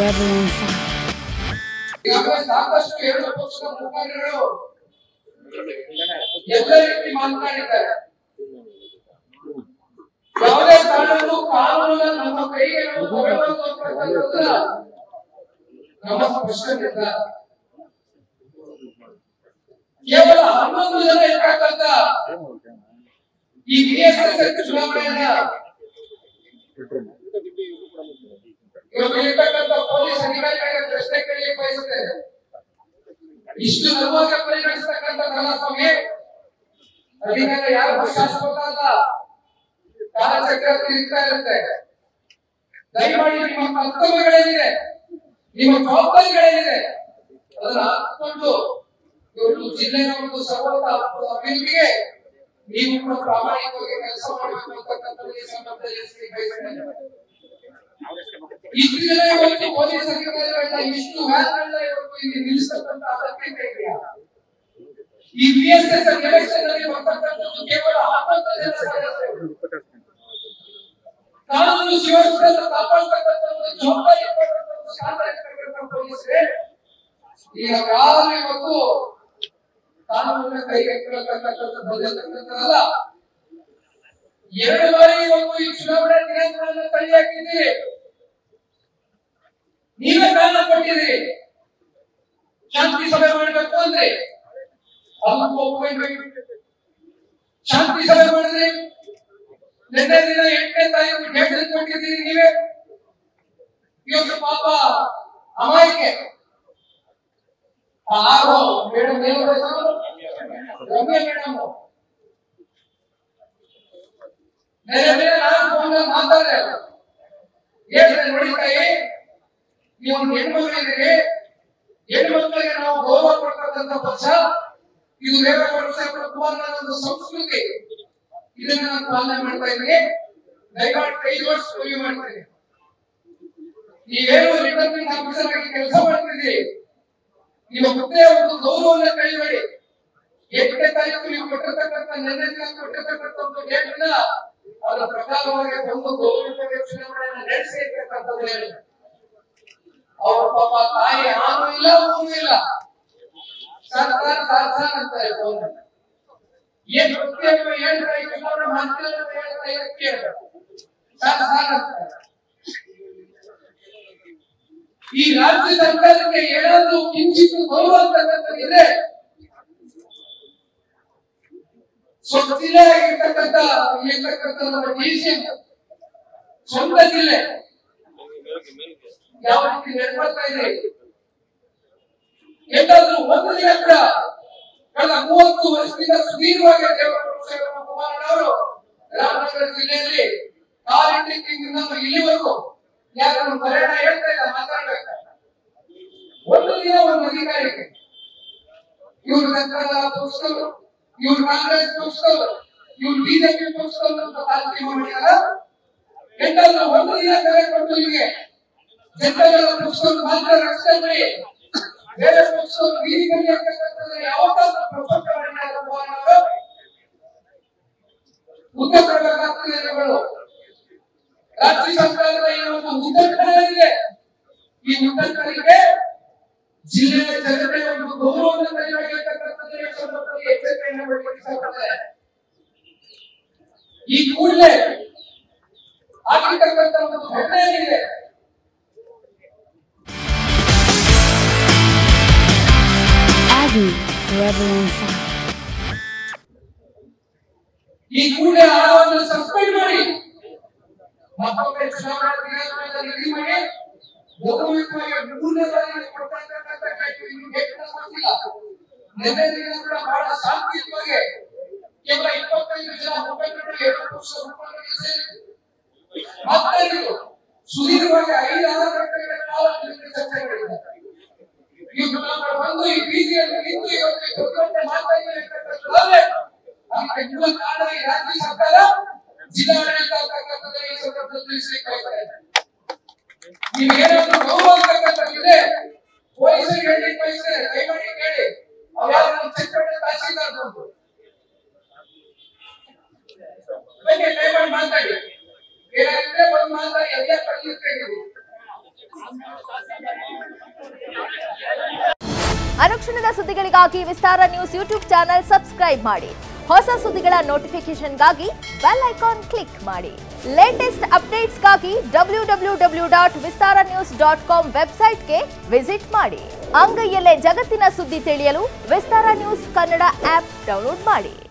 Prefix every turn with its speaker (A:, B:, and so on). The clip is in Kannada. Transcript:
A: forever on fire.
B: ಈಗಾಗಲೇ ಸಾಕಷ್ಟು ಎರಡು ಪಕ್ಷದ ಮುಖಂಡರು ಎಲ್ಲ ರೀತಿ ಮಾತನಾಡಿದ್ದಾರೆ ಯಾವುದೇ ಕಾರಣಕ್ಕೂ ಕಾನೂನ ನಮ್ಮ ಕೈಗೆ ನಾವು ತಗೊಳ್ಳೋದು ಅಂತಕ್ಕಂಥದ್ದನ್ನ ನಮ್ಮ ಸ್ಪಷ್ಟ ನಿರ್ಧಾರ ಕೇವಲ ಹನ್ನೊಂದು ಜನ ಇರ್ತಕ್ಕಂಥ ಈ ಬಿಎಸ್ಎಸ್ ಚುನಾವಣೆಯನ್ನ ಇವತ್ತು ಇರ್ತಕ್ಕಂಥ ಪೊಲೀಸ್ ಅಧಿಕಾರಿಗಳಿಗೆ ಪ್ರಶ್ನೆ ಕೇಳಲಿಕ್ಕೆ ಬಯಸುತ್ತೇನೆ ಇಷ್ಟು ನರ್ವಾಗಿ ಪರಿಗಣಿಸ್ತಕ್ಕಂಥ ಕಲಾಸ್ವಾಮಿ ಅಧಿಕಾರ ಯಾರು ಶಾಶ್ವತ ಕಾಲಚಕ್ರ ತಿರುಗ್ತಾ ಇರುತ್ತೆ ದಯಮಾಡಿ ನಿಮ್ಮ ಕರ್ತವ್ಯಗಳೇನಿದೆ ನಿಮ್ಮ ಜವಾಬ್ದಾರಿಗಳೇನಿದೆ ಅದನ್ನ ಹಾಕಿಕೊಂಡು ಇವತ್ತು ಜಿಲ್ಲೆಯ ಒಂದು ಸರ್ವತ ಅಭಿವೃದ್ಧಿಗೆ ನೀವು ಕೂಡ ಪ್ರಾಮಾಣಿಕವಾಗಿ ಕೆಲಸ ಮಾಡಬೇಕು ಅಂತಕ್ಕಂಥದ್ದು ಈ ಸಂದರ್ಭದಲ್ಲಿ ತಿಳಿಸಿ ಬಯಸ್ತೇನೆ ಇಷ್ಟು ಜನ ಇವತ್ತು ಪೊಲೀಸ್ ಅಧಿಕಾರಿಗಳನ್ನ ಇಷ್ಟು ವ್ಯಾನ್ಗಳನ್ನ ಇವತ್ತು ಇಲ್ಲಿ ನಿಲ್ಲಿಸ್ತಕ್ಕಂಥ ಅಗತ್ಯತೆ ಇದೆಯಾ ಈ ಬಿ ಎಸ್ ಎಸ್ ಎಲೆಕ್ಷನ್ ಅಲ್ಲಿ ಬರ್ತಕ್ಕಂಥದ್ದು ಕೇವಲ ಹನ್ನೊಂದು ಜನ ಸದಸ್ಯರು ಕಾನೂನು ಸುವ್ಯವಸ್ಥೆಯನ್ನು ಕಾಪಾಡ್ತಕ್ಕಂಥದ್ದು ಜವಾಬ್ದಾರಿ ಇರ್ತಕ್ಕಂಥದ್ದು ಸ್ಥಾನ ಇರ್ತಕ್ಕಂಥ ಪೊಲೀಸರೇ ಈಗ ಯಾರು ಇವತ್ತು ಕಾನೂನಿನ ಕೈಗೆ ಎತ್ತಿರತಕ್ಕಂಥದ್ದು ಬಂದಿರತಕ್ಕಂಥದ್ದಲ್ಲ ಎರಡು ಬಾರಿ ಇವತ್ತು ಈ ಚುನಾವಣೆ ದಿನಾಂಕವನ್ನು ತಳ್ಳಿ ಹಾಕಿದ್ದೀರಿ ನೀವೇ ಕಾರಣ ಕೊಟ್ಟಿರಿ ಶಾಂತಿ ಸಭೆ ಮಾಡಬೇಕು ಅಂದ್ರೆ ಅದಕ್ಕೂ ಒಪ್ಕೊಳ್ಬೇಕು ಶಾಂತಿ ಸಭೆ ಮಾಡಿದ್ರಿ ನಿನ್ನೆ ದಿನ ಎಂಟನೇ ತಾರೀಕು ಡೇಟ್ ಕೊಟ್ಟಿದ್ದೀರಿ ನೀವೇ ಇವತ್ತು ಪಾಪ ಅಮಾಯಕೆ ಆರು ಮೇಡಮ್ ಏನು ಹೆಸರು? ರಮ್ಯ ಮೇಡಮ್ ನೆರೆ ಮೇಲೆ ನಾನು ಫೋನ್ ಮಾತಾಡಿದೆ ಹೇಳ್ದೆ ನೋಡಿ ತಾಯಿ ನೀವು ಒಂದು ಹೆಣ್ಮಗಳಿದ್ದೀರಿ ಹೆಣ್ಮಕ್ಳಿಗೆ ನಾವು ಗೌರವ ಕೊಡ್ತಕ್ಕಂಥ ಪಕ್ಷ ಇದು ರೇವಗೌಡ ಸಾಹೇಬ್ರ ಕುಮಾರನ ಒಂದು ಸಂಸ್ಕೃತಿ ಇದನ್ನ ನಾನು ಪಾಲನೆ ಮಾಡ್ತಾ ಇದ್ದೀನಿ ದಯಮಾಡಿ ಕೈ ಜೋಡಿಸಿ ಮನವಿ ಮಾಡ್ತೀನಿ ನೀವೇನು ರಿಟರ್ನಿಂಗ್ ಆಫೀಸರ್ ಆಗಿ ಕೆಲಸ ಮಾಡ್ತಿದ್ದೀರಿ ನಿಮ್ಮ ಹುದ್ದೆ ಒಂದು ಗೌರವವನ್ನು ಕೈಬೇಡಿ ಎಂಟನೇ ತಾರೀಕು ನೀವು ಕೊಟ್ಟಿರ್ತಕ್ಕಂಥ ನಿನ್ನೆ ದಿನ ಕೊಟ್ಟಿರ್ತಕ್ಕಂಥ ಒಂದು ಡೇಟ್ ಅದರ ಪ್ರಕಾರವಾಗಿ ಒಂದು ಗೌರವಯುತವಾಗಿ ಚುನಾವಣೆಯನ್ನು ನಡೆಸಿ ಇರ್ತಕ್ಕಂಥದ್ದು ಹೇಳಿದೆ ಅವ್ರ ಪಾಪ ತಾಯಿ ಆನು ಇಲ್ಲ ಹೂವು ಇಲ್ಲ ಸರ್ ಸರ್ ಸರ್ ಸರ್ ಅಂತ ಫೋನ್ ಏನ್ ಪ್ರತಿಯೊಬ್ಬ ಏನ್ ರೈ ಚುನಾವಣೆ ಮಾಡ್ತಿಲ್ಲ ಅಂತ ಹೇಳ್ತಾ ಇದಕ್ಕೆ ಸರ್ ಸರ್ ಅಂತ ಈ ರಾಜ್ಯ ಸರ್ಕಾರಕ್ಕೆ ಏನಾದ್ರೂ ಕಿಂಚಿತ್ ಗೌರವ ಅಂತಕ್ಕಂಥದ್ದು ಇದೆ ಸ್ವಂತ ಜಿಲ್ಲೆ ಆಗಿರ್ತಕ್ಕಂಥ ಇರ್ತಕ್ಕಂಥ ನಮ್ಮ ಡಿಸಿಎಂ ಸ್ವಂತ ಜಿಲ್ಲೆ ಯಾವ ರೀತಿ ನಡ್ಕೊಳ್ತಾ ಇದೆ ಎಲ್ಲಾದ್ರೂ ಒಂದು ದಿನ ಕೂಡ ಕಳೆದ ಮೂವತ್ತು ವರ್ಷದಿಂದ ಸುದೀರ್ಘವಾಗಿ ದೇವೇಗೌಡ ಕುಮಾರಣ್ಣವರು ರಾಮನಗರ ಜಿಲ್ಲೆಯಲ್ಲಿ ಕಾಲಿಟ್ಟಿಂದ ಇಲ್ಲಿವರೆಗೂ ಯಾರು ಕರೆಣ ಹೇಳ್ತಾ ಇಲ್ಲ ಮಾತಾಡ್ಬೇಕು ಒಂದು ದಿನ ಒಂದು ಅಧಿಕಾರಿಗೆ ಇವರು ಸರ್ಕಾರದ ಪಕ್ಷದವರು ಇವ್ರು ಕಾಂಗ್ರೆಸ್ ಪಕ್ಷದವರು ಇವ್ರು ಬಿಜೆಪಿ ಪಕ್ಷದವರು ಅಂತ ತಾರತಮ್ಯ ಮಾಡಿದಾರ ಎಂಟಾದ್ರೂ ಒಂದು ದಿನ ಕರೆ ಕೊಟ್ಟು ಇವ್ರಿಗೆ ಜನತಾದಳ ಪಕ್ಷದವರು ಮಾತ್ರ ರಕ್ಷಣೆ ಮಾಡಿ ಬೇರೆ ಪಕ್ಷದವರು ಬೀದಿ ಬದಿ ಆಗ್ತಕ್ಕಂಥದ್ದನ್ನ ಯಾವತ್ತಾದ್ರೂ ಪ್ರಪಂಚ ಮಾಡಿದ್ದಾರೆ ಅವರು ಉತ್ತರ ಕೊಡಬೇಕಾಗ್ತದೆ ಜನಗಳು ರಾಜ್ಯ ಸರ್ಕಾರದ ಈ ಒಂದು ಉತ್ತರಕರಿಗೆ ಈ ಉತ್ತರಕರಿಗೆ ಜಿಲ್ಲೆಯ ಜನತೆ ಒಂದು ಗೌರವವನ್ನು ಕೈಗೊಳ್ಳತಕ್ಕಂಥದ್ದು ಈ ಸಂದರ್ಭದಲ್ಲಿ ಎಚ್ಚರಿಕೆಯನ್ನು ಕೊಡಲಿಕ್ಕೆ ಇಷ್ಟಪಡ್ತಾರೆ ಈ ಕೂಡಲೇ ಆಗಿರ್ತಕ್ಕಂಥ ಒಂದು ಘಟನೆ ಏನಿದೆ
A: Agony forever on fire.
B: ಈ ಕೂಡಲೇ ಆಳವನ್ನು ಸಸ್ಪೆಂಡ್ ಮಾಡಿ ಮತ್ತೊಮ್ಮೆ ಚುನಾವಣಾ ದಿನಾಂಕವನ್ನು ನಿಗದಿ ಮಾಡಿ ಗೌರವಯುತವಾಗಿ ಮೂರನೇ ಬಾರಿ ಕೊಡ್ತಾ ಇರ್ತಕ್ಕಂಥ ಕೆಲಸ ಇನ್ನು ಬೇಕಾದ ಗೊತ್ತಿಲ್ಲ. ನಿನ್ನೆ ದಿನ ಕೂಡ ಬಹಳ ಶಾಂತಿಯುತವಾಗಿ ಕೇವಲ ಇಪ್ಪತ್ತೈದು ಜನ ಮುಖಂಡರು ಎರಡು ಪಕ್ಷದ ಮುಖಂಡರು ಸೇರಿ ಮಾತನಾಡಿದ್ರು ಸುದೀರ್ಘವಾಗಿ ಐದು ಆರು ಗಂಟೆಗಳ ಕಾಲ ನಿಮಗೆ ಚರ್ಚೆ ಮಾಡಿದ್ದಾರೆ ಈ ಮುಖಂಡರು ಬಂದು ಈ ಬೀದಿಯಲ್ಲಿ ನಿಂತು ಇವತ್ತು ಈ ದೊಡ್ಡ ಮಾತಾಡಿದ್ದಾರೆ ಅಂತಕ್ಕಂಥದ್ದಾದ್ರೆ ಅದಕ್ಕೆ ಮೂಲ ಕಾರಣ ಈ ರಾಜ್ಯ ಸರ್ಕಾರ ಜಿಲ್ಲಾಡಳಿತ ಅಂತಕ್ಕಂಥದ್ದು ಈ ಸಂದರ್ಭದಲ್ಲಿ ತಿಳಿಸಲಿಕ್ಕೆ ಬಯಸ್ತಾರೆ ನೀವು ಏನಾದ್ರೂ ಗೌರವ ಅಂತಕ್ಕಂಥದ್ದಿದೆ ಪೊಲೀಸರಿಗೆ ಹೇಳಲಿಕ್ಕೆ ಬಯಸ್ತಾರೆ ದಯಮಾಡಿ ಕೇಳಿ ಅವ್ಯಾರು ನಮ್ಮ ಚಟ್ಟಪಟ್ಟ ತಹಸೀಲ್ದಾರ್ ಬಂದು ಬನ್ನಿ ದಯಮಾಡಿ ಮಾತಾಡಿ ಏನಾದ್ರೆ ಬಂದು ಮಾತಾಡಿ ಎಲ್ಲ ಕಲಿಯುತ್ತೆ ನೀವು
C: ಅನುಕ್ಷಣದ ಸುದ್ದಿಗಳಿಗಾಗಿ Vistara news YouTube channel subscribe ಮಾಡಿ ಹೊಸ ಸುದ್ದಿಗಳ ನೋಟಿಫಿಕೇಶನ್ಗಾಗಿ ಬೆಲ್ ಐಕಾನ್ ಕ್ಲಿಕ್ ಮಾಡಿ ಲೇಟೆಸ್ಟ್ ಅಪ್ಡೇಟ್ಸ್ಗಾಗಿ W W W dot Vistara news dot com ವೆಬ್ಸೈಟ್ಗೆ ವಿಸಿಟ್ ಮಾಡಿ ಅಂಗೈಯಲ್ಲೇ ಜಗತ್ತಿನ ಸುದ್ದಿ ತಿಳಿಯಲು Vistara news Kannada app download ಮಾಡಿ